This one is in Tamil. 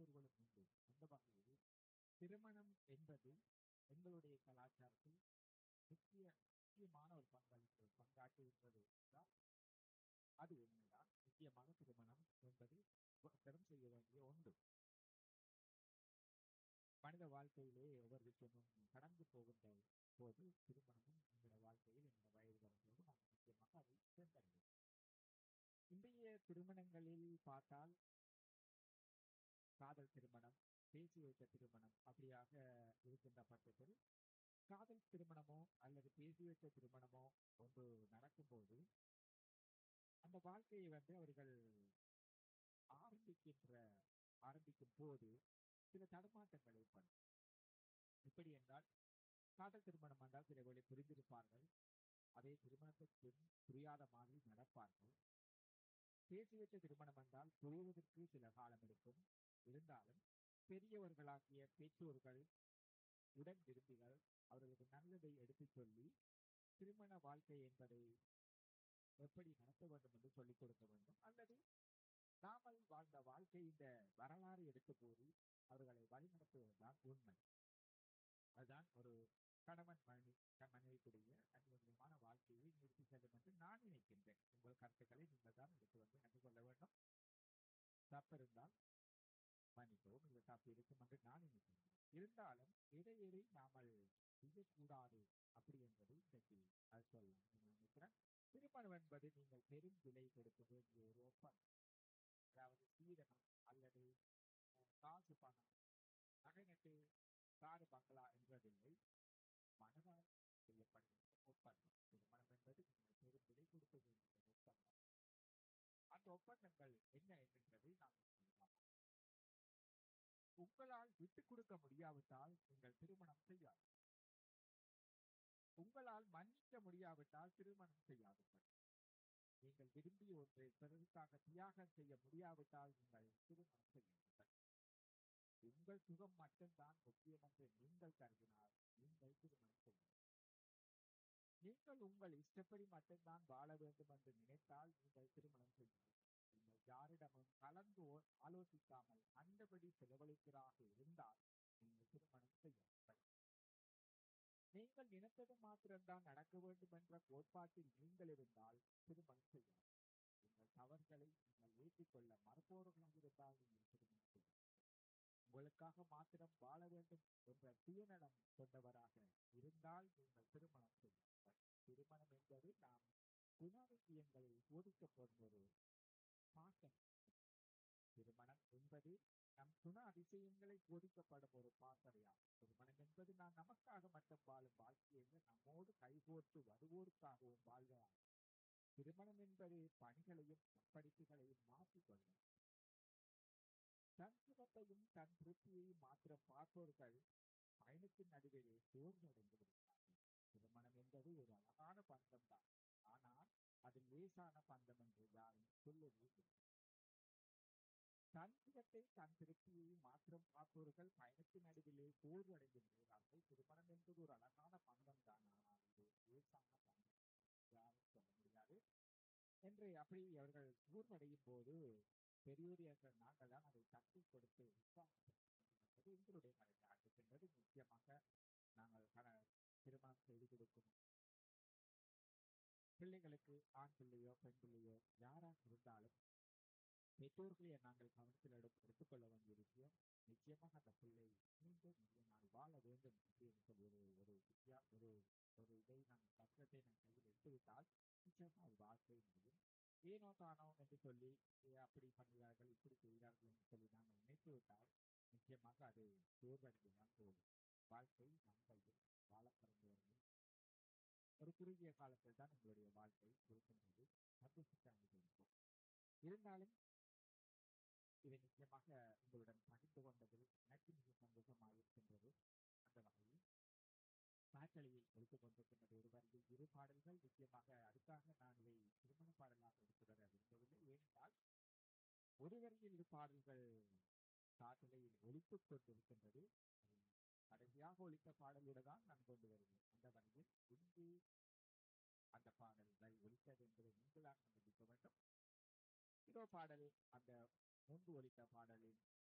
மரபுகளும் உண்டு அந்த வகையில் திருமணம் என்பது எங்களுடைய கலாச்சாரத்தில் முக்கிய முக்கியமான ஒரு பங்களிப்பு பங்காற்றுகின்றது என்றால் அது உண்மைதான் முக்கியமாக திருமணம் என்பது பெரும் செய்ய வேண்டிய ஒன்று மனித வாழ்க்கையிலே ஒவ்வொரு விஷயமும் கடந்து போகின்ற போது திருமணமும் எங்களோட வாழ்க்கையில் எங்களோட வயது வரும்போது நாங்கள் முக்கியமாக அதை சேர்ந்தடைவோம் இன்றைய திருமணங்களில் பார்த்தால் காதல் திருமணம் பேசி வைத்த திருமணம் அப்படியாக இருக்கின்ற பட்சத்தில் காதல் திருமணமோ அல்லது பேசி வைத்த திருமணமோ ஒன்று நடக்கும்போது அந்த வாழ்க்கையை வந்து அவர்கள் ஆரம்பிக்கின்ற ஆரம்பிக்கும் போது சில தடுமாற்றங்கள் ஏற்படும் எப்படி என்றால் காதல் திருமணம் என்றால் சில வேளை புரிந்திருப்பார்கள் அதே திருமணத்திற்கு புரியாத மாதிரி நடப்பார்கள் பேசி வைத்த திருமணம் என்றால் புரிவதற்கு சில காலம் எடுக்கும் இருந்தாலும் பெரியவர்களாகிய பெற்றோர்கள் உடன் விரும்பிகள் அவர்களுக்கு நல்லதை எடுத்துச் சொல்லி திருமண வாழ்க்கை என்பதை எப்படி நடத்த வேண்டும் என்று சொல்லிக் கொடுக்க வேண்டும் அல்லது நாமல் வாழ்ந்த வாழ்க்கை இந்த வரலாறு எடுத்து கூறி அவர்களை வழிநடத்துவதுதான் உண்மை அதுதான் ஒரு கணவன் மனைவி மனைவிக்குரிய அந்யோன்யமான வாழ்க்கையை நிறுத்தி செல்லும் என்று நான் நினைக்கின்றேன் உங்கள் கருத்துக்களை நீங்கள் தான் எடுத்து வந்து எனக்கு சொல்ல வேண்டும் தப்பிருந்தால் மன்னிக்கவும் இது தப்பு இருக்கும் என்று நான் நினைக்கின்றேன் இருந்தாலும் எதை எதை நாமல் செய்யக்கூடாது அப்படி என்பது இன்றைக்கு அது சொல்லலாம் நான் நினைக்கிறேன் திருமணம் என்பது நீங்கள் பெரும் விலை கொடுக்க வேண்டிய ஒரு ஒப்பந்தம் அதாவது சீதனம் அல்லது காசு பணம் நகை நட்டு காரு பங்களா என்பதில்லை மனதால் செய்யப்படுகின்ற ஒப்பந்தம் திருமணம் என்பது நீங்கள் பெரும் விலை கொடுக்க வேண்டிய ஒப்பந்தம் அந்த ஒப்பந்தங்கள் என்ன என்கின்றதை நாங்கள் சொல்லலாம் உங்களால் விட்டுக் கொடுக்க முடியாவிட்டால் நீங்கள் திருமணம் செய்யாது உங்களால் மன்னிக்க முடியாவிட்டால் திருமணம் செய்யாதீர்கள் நீங்கள் விரும்பிய ஒன்றை பிறருக்காக தியாகம் செய்ய முடியாவிட்டால் நீங்கள் திருமணம் செய்யுங்கள் உங்கள் சுகம் மட்டும்தான் முக்கியம் என்று நீங்கள் கருதினால் நீங்கள் திருமணம் செய்யுங்கள் நீங்கள் உங்கள் இஷ்டப்படி மட்டும்தான் வாழ வேண்டும் என்று நினைத்தால் நீங்கள் திருமணம் செய்யுங்கள் நீங்கள் யாரிடமும் கலந்து ஆலோசிக்காமல் அந்தபடி செலவழிக்கிறாக இருந்தால் நீங்கள் திருமணம் செய்யுங்கள் நீங்கள் நினைத்தது மாத்திரம்தான் நடக்க வேண்டும் என்ற கோட்பாட்டில் நீங்கள் இருந்தால் திருமணம் செய்யலாம் உங்கள் தவறுகளை நீங்கள் ஏற்றுக்கொள்ள மறுப்பவர்களாக இருந்தால் நீங்கள் திருமணம் செய்யலாம் உங்களுக்காக மாத்திரம் வாழ வேண்டும் என்ற சுயநலம் கொண்டவராக இருந்தால் நீங்கள் திருமணம் செய்யுங்கள் திருமணம் என்பது நாம் குணாதிசயங்களில் சோதிக்கப்படும் ஒரு பாசம் திருமணம் என்பது நம் குண அதிசயங்களை போதிக்கப்படும் ஒரு பாசறையாகும் திருமணம் என்பது நான் நமக்காக மட்டும் வாழும் வாழ்க்கையை நம்மோடு கைகோர்த்து வருவோருக்காகவும் வாழ்கிறார்கள் திருமணம் என்பது பணிகளையும் படிப்புகளையும் மாற்றிக்கொள்ளும் தன் சுகத்தையும் தன் திருப்தியையும் மாத்திரம் பார்ப்பவர்கள் பயணத்தின் நடுவிலே சோர்வடைந்து விடுகிறார்கள் திருமணம் என்பது ஒரு அழகான பந்தம் தான் ஆனால் அது லேசான பந்தம் என்று யாரும் சொல்லுவது தன் சுகத்தை தன் திருப்தியை மாத்திரம் பார்ப்பவர்கள் பயணத்தின் நடுவிலே சோர்வடைந்து விடுகிறார்கள் திருமணம் என்பது ஒரு அழகான பந்தம் தான் ஆனால் இது லேசான பந்தம் யாரும் சொல்ல முடியாது என்று அப்படி அவர்கள் சோர்வடையும் போது பெரியோரியர்கள் நாங்கள் தான் அதை தட்டி கொடுத்து உற்சாகப்படுத்துவது எங்களுடைய கடமையாக இருக்கின்றது முக்கியமாக நாங்கள் திருமணம் செய்து கொடுக்கும் பிள்ளைகளுக்கு ஆண் பிள்ளையோ பெண் பிள்ளையோ யாராக இருந்தாலும் பெற்றோர்களை நாங்கள் கவனத்தில் எடுத்து எடுத்துக்கொள்ள வேண்டிய விஷயம் நிச்சயமாக அந்த பிள்ளை மீண்டும் நிறைய நாள் வாழ வேண்டும் அப்படின்னு சொல்லி ஒரு ஒரு வித்தியா ஒரு ஒரு இதை நாங்கள் கஷ்டத்தை நாம் கையில் எடுத்துவிட்டால் நிச்சயமாக அது வாழ்க்கை முடியும் ஏனோ தானோ என்று சொல்லி அப்படி பண்ணுகிறார்கள் இப்படி செய்கிறார்கள் என்று சொல்லி நாங்கள் நினைத்து விட்டால் நிச்சயமாக அது சோர்வடைந்துதான் போகும் வாழ்க்கை நம் கையில் வாழ பிறந்தவர்கள் ஒரு குறுகிய காலத்தில் தான் உங்களுடைய வாழ்க்கை இருக்கின்றது சந்தோஷத்தை அனுபவிப்போம் இருந்தாலும் இதை நிச்சயமாக உங்களுடன் பகிர்ந்து கொண்டதில் எனக்கு மிக சந்தோஷமாக இருக்கின்றது அந்த வகையில் பாட்டலியை எடுத்துக் கொண்டிருக்கின்றது ஒரு வரையில் இரு பாடல்கள் நிச்சயமாக அதுக்காக நான் இதை திருமண பாடலாக எடுத்துவர விரும்பவில்லை ஏனென்றால் ஒரு வரையில் இரு பாடல்கள் காற்றலையில் ஒழித்துக் கொண்டிருக்கின்றது கடைசியாக ஒழித்த பாடலோடு தான் நான் கொண்டு வருவேன் அந்த வகையில் இங்கு அந்த பாடல்கள் ஒழித்தது என்பதை நீங்களாக கண்டுபிடிக்க வேண்டும் இதோ பாடல் அந்த முன்பு ஒழித்த பாடலின்